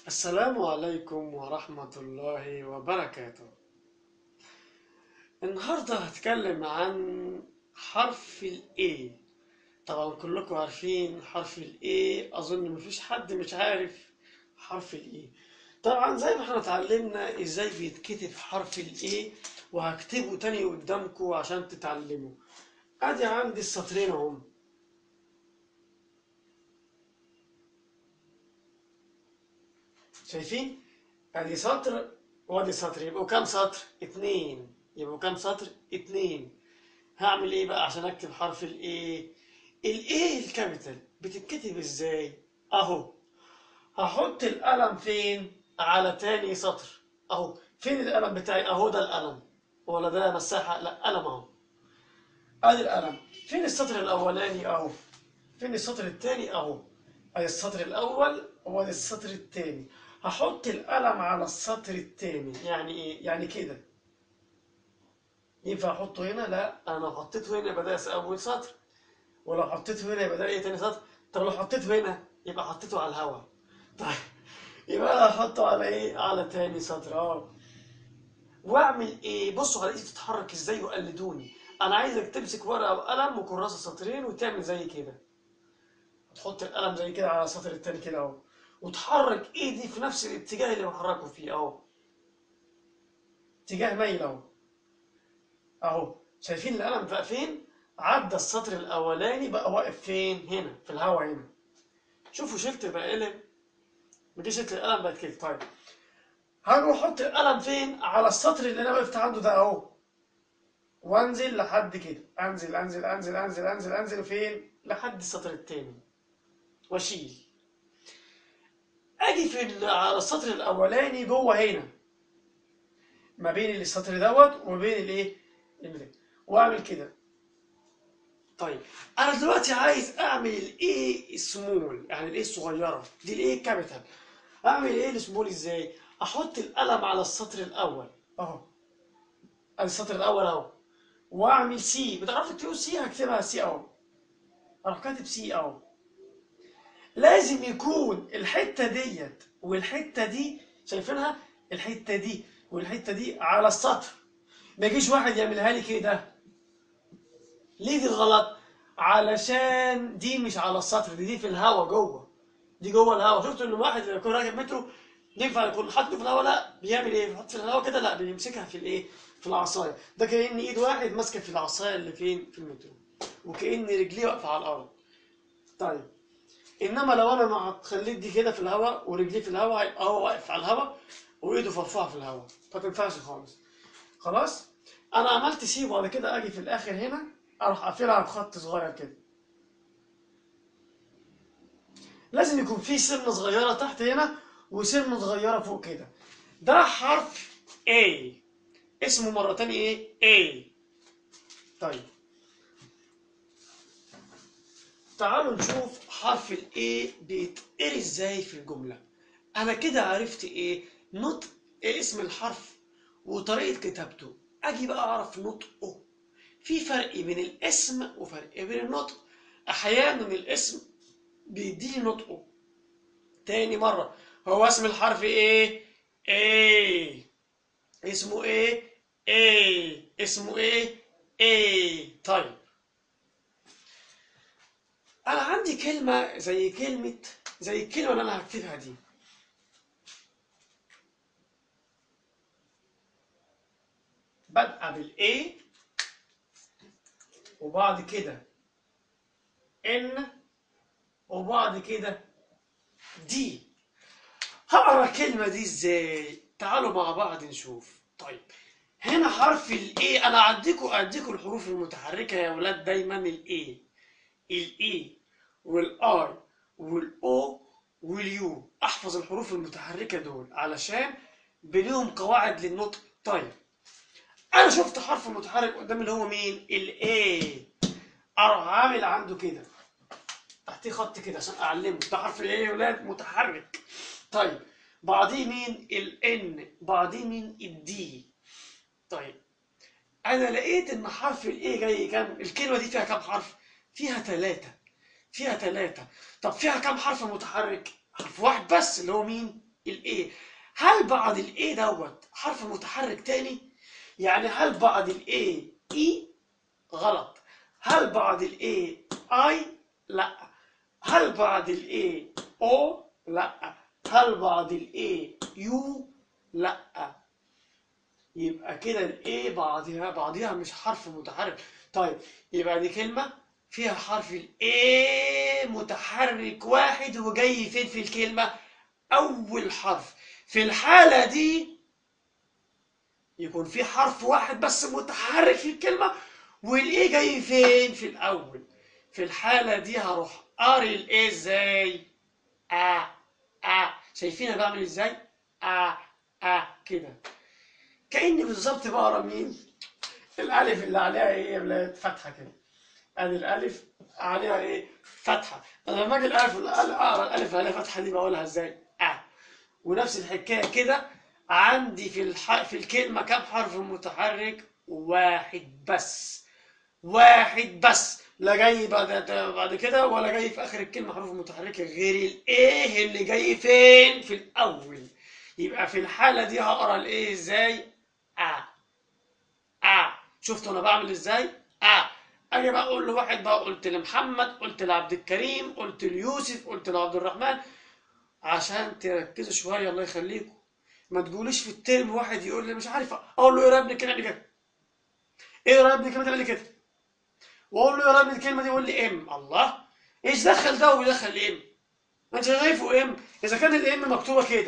السلام عليكم ورحمة الله وبركاته النهاردة هتكلم عن حرف ال A طبعا كلكم عارفين حرف ال A أظن مفيش حد مش عارف حرف ال A طبعا زي ما احنا اتعلمنا ازاي بيتكتب حرف ال A وهكتبه تاني قدامكم عشان تتعلموا ادي عندي السطرين اهم شايفين ادي سطر وادي سطر يبقوا كام سطر اتنين يبقوا كام سطر اتنين هعمل ايه بقى عشان اكتب حرف الايه الايه الكابيتال بتتكتب ازاي اهو هحط القلم فين على تاني سطر اهو فين القلم بتاعي اهو ده القلم ولا ده مساحة لا قلم اهو ادي القلم فين السطر الاولاني اهو فين السطر التاني اهو ادي السطر الاول وادي السطر التاني هحط القلم على السطر التاني يعني ايه يعني كده ينفع احطه هنا لا انا لو حطيته هنا يبقى ده اول سطر ولو حطيته هنا يبقى ده ايه تاني سطر طب لو حطيته هنا يبقى حطيته على الهواء طيب يبقى انا هحطه على ايه على تاني سطر اه واعمل ايه بصوا على ايدي تتحرك ازاي وقلدوني انا عايزك تمسك ورقه وقلم وكراسه سطرين وتعمل زي كده تحط القلم زي كده على السطر التاني كده اهو وتحرك ايدي في نفس الاتجاه اللي بحركه فيه اهو اتجاه ميل اهو اهو شايفين القلم بقى فين عدى السطر الاولاني بقى واقف فين هنا في الهوا هنا شوفوا شلت بقى قلم ودي شلت القلم بقت كده طيب هروح احط القلم فين على السطر اللي انا وقفت عنده ده اهو وانزل لحد كده انزل انزل انزل انزل انزل انزل فين لحد السطر التاني واشيل اجي في ال- على السطر الاولاني جوه هنا ما بين السطر دوت وما بين الايه اللي ده. واعمل كده طيب انا دلوقتي عايز اعمل الايه سمول يعني الايه الصغيره دي الايه كابيتال اعمل ايه السمول ازاي احط القلم على السطر الاول اهو ادي السطر الاول اهو واعمل سي بتعرفوا تكتبوا سي هكتبها سي اهو اروح كاتب سي اهو لازم يكون الحته ديت والحته دي شايفينها الحته دي والحته دي على السطر ما يجيش واحد يعملها لي كده ليه دي غلط علشان دي مش على السطر دي, دي في الهوا جوه دي جوه الهوا شفتوا ان واحد يكون راكب مترو ينفع يكون حاطه في الهوا لا بيعمل ايه بيحط في الهوا كده لا بيمسكها في الايه في العصايه ده كأن ايد واحد ماسكه في العصايه اللي فين في المترو وكأن رجليه واقفه على الارض طيب انما لو انا مع خليت دي كده في الهواء ورجليه في الهواء هيبقى هو واقف على الهواء وايده مرفوعه في الهواء ما تنفعش خالص خلاص انا عملت سي وبعد كده اجي في الاخر هنا اروح اقفلها بخط صغير كده لازم يكون في سنه صغيره تحت هنا وسنه صغيره فوق كده ده حرف A اسمه مرة تانية ايه A طيب تعالوا نشوف حرف ال A بيتقري ازاي في الجملة انا كده عرفت ايه نطق إيه اسم الحرف وطريقة كتابته اجي بقى اعرف نطقه في فرق بين الاسم وفرق بين النطق احيانا الاسم بيديني نطقه تاني مرة هو اسم الحرف ايه ايه اسمه ايه ايه اسمه ايه ايه طيب انا عندي كلمة زي كلمة زي الكلمة اللي انا هكتبها دي بادئة بالايه وبعد كده ان وبعد كده دي هقرا الكلمة دي ازاي تعالوا مع بعض نشوف طيب هنا حرف الاي انا اديكوا اديكوا الحروف المتحركة يا ولاد دايما الاي الاي والاي والاو واليو احفظ الحروف المتحركة دول علشان بليهم قواعد للنطق طيب انا شفت حرف متحرك قدام اللي هو مين الاي اروح عامل عنده كده تحتيه خط كده عشان اعلمه ده حرف الايه يا ولاد متحرك طيب بعديه مين الان بعديه مين الدي طيب انا لقيت ان حرف الايه جاي كام الكلمه دي فيها كام حرف فيها ثلاثة فيها ثلاثة طب فيها كام حرف متحرك حرف واحد بس اللي هو مين الايه هل بعد الايه دوت حرف متحرك تاني يعني هل بعد الايه اي غلط هل بعد الايه اي لا هل بعد الايه او لا هل بعد الايه يو لا يبقى كده الايه بعضها بعضها مش حرف متحرك طيب يبقى دي كلمة فيها حرف الايه متحرك واحد وجاي فين في الكلمة اول حرف في الحالة دي يكون في حرف واحد بس متحرك في الكلمة والايه جاي فين في الاول في الحالة دي هروح قاري الايه ازاي ا ا شايفين انا بعمل ازاي ا ا كده كأني بالظبط بقرا مين الالف اللي عليها ايه يا ولاد فتحه كده ادي الالف عليها ايه فتحه لما اجي الالف اقرا الالف اللي عليها فتحه دي بقولها ازاي اه ونفس الحكايه كده عندي في الح... في الكلمه كم حرف متحرك واحد بس واحد بس لا جاي بعد بعد كده ولا جاي في اخر الكلمه حروف متحركه غير الايه اللي جاي فين في الاول يبقى في الحاله دي هقرا الايه ازاي ا ا شفتوا انا بعمل ازاي ا اجي بقى اقول لواحد بقى قلت لمحمد قلت لعبد الكريم قلت ليوسف قلت لعبد الرحمن عشان تركزوا شويه الله يخليكم ما تقوليش في الترم واحد يقول لي مش عارف اقول له ايه يا ابني الكلمه دي كده ايه يا ابني الكلمه دي اللي كده واقول له يا ابني الكلمه دي يقول لي ام الله ايش دخل ده ويدخل ام ما انت شايفه ام اذا كان الام مكتوبه كده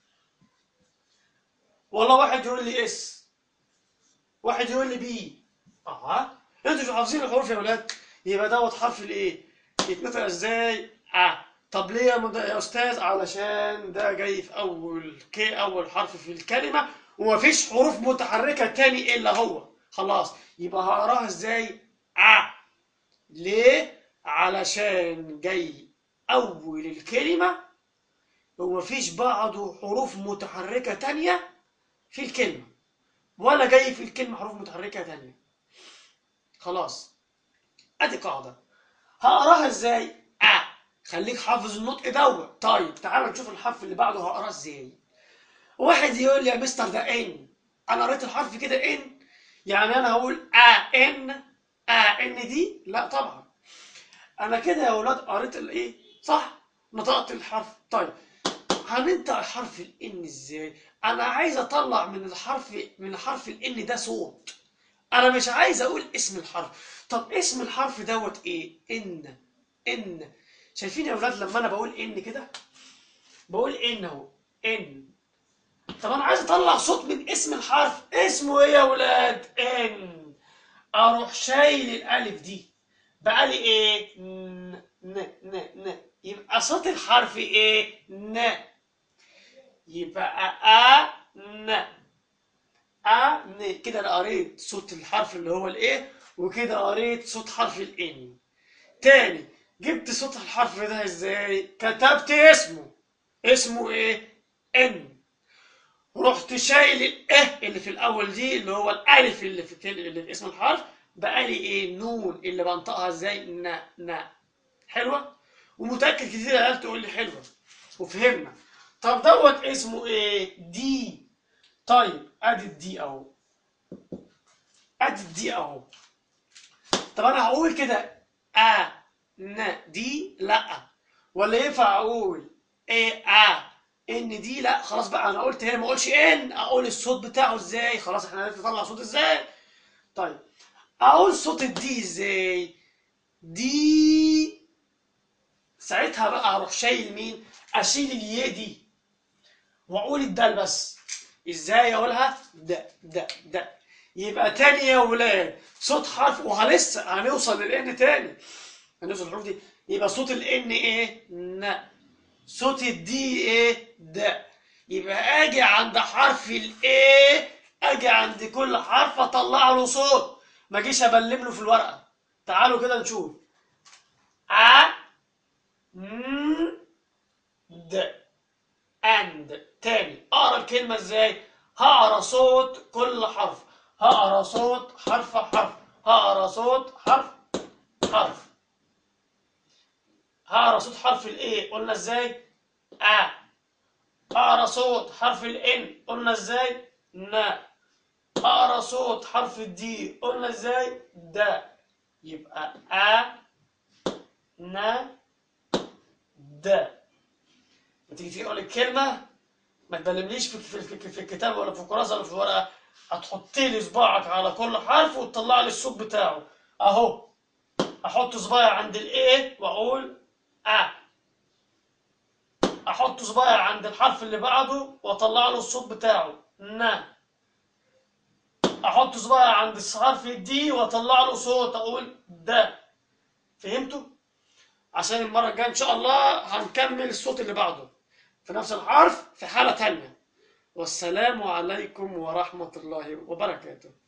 والله واحد يقول لي اس واحد يقول لي بي اه انتوا مش حافظين الحروف يا ولاد يبقى دوت حرف الايه يتنطق ازاي اه طب ليه يا, مد... يا استاذ علشان ده جاي في اول كي اول حرف في الكلمه ومفيش حروف متحركه تاني الا هو خلاص يبقى هقراها ازاي اه ليه علشان جاي اول الكلمه ومفيش بعده حروف متحركه تانيه في الكلمه ولا جاي في الكلمه حروف متحركه تانيه خلاص ادي قاعده هقراها ازاي اه خليك حافظ النطق دوت طيب تعالوا نشوف الحرف اللي بعده هقراه ازاي واحد يقول لي يا مستر ده ان انا قريت الحرف كده ان يعني انا هقول ا ان ا ان دي لا طبعا انا كده يا اولاد قريت الايه صح نطقت الحرف طيب هننطق حرف الان ازاي انا عايز اطلع من الحرف من حرف الان ده صوت انا مش عايز اقول اسم الحرف طب اسم الحرف دوت ايه ان ان شايفين يا اولاد لما انا بقول ان كده بقول ان اهو ان طب انا عايز اطلع صوت من اسم الحرف اسمه ايه يا اولاد ان اروح شايل الالف دي بقى لي ايه ن ن ن ن يبقى صوت الحرف ايه ن يبقى ا ن ا ن كده انا قريت صوت الحرف اللي هو الايه وكده قريت صوت حرف الان تاني جبت صوت الحرف ده ازاي كتبت اسمه اسمه ايه ان رحت شايل الايه اللي في الاول دي اللي هو الالف اللي في كل- اللي في اسم الحرف بقى لي ايه نون اللي بنطقها ازاي ن ن حلوه ومتاكد كتير عيال تقول لي حلوه وفهمنا طب دوت اسمه ايه دي طيب ادي الدي اهو ادي الدي اهو طب انا هقول كده ا ن دي لا ولا ينفع اقول ايه ا ان دي لا خلاص بقى انا قلت هنا ما اقولش ان اقول الصوت بتاعه ازاي خلاص احنا عرفنا نطلع صوت ازاي طيب اقول صوت الدي ازاي دي ساعتها بقى اروح شايل مين اشيل الياء دي واقول الدال بس ازاي اقولها ده ده ده يبقى تاني يا ولاد صوت حرف وهلسه هنوصل للان تاني هنوصل الحروف دي يبقى صوت الان ايه ن صوت الدي ايه ده يبقى اجي عند حرف الايه اجي عند كل حرف اطلع له صوت ما اجيش ابلم له في الورقه تعالوا كده نشوف ا ن د اند تاني اقرا الكلمه ازاي هقرا صوت كل حرف هقرا صوت حرف حرف هقرا صوت حرف حرف هقرا صوت حرف الايه قلنا ازاي ا اقرا صوت حرف الان قلنا ازاي نا اقرا صوت حرف الدي قلنا ازاي دا يبقى ا نا دا ما تيجي تقول الكلمه ما تبلمليش في في, في, في الكتاب ولا في الكراسه ولا في الورقه هتحط لي صباعك على كل حرف وتطلع لي الصوت بتاعه اهو احط صباعي عند الايه واقول ا احط صباعي عند الحرف اللي بعده واطلع له الصوت بتاعه نا احط صباعي عند الحرف الدي واطلع له صوت اقول دا فهمتوا عشان المره الجايه ان شاء الله هنكمل الصوت اللي بعده في نفس الحرف في حاله تانية والسلام عليكم ورحمه الله وبركاته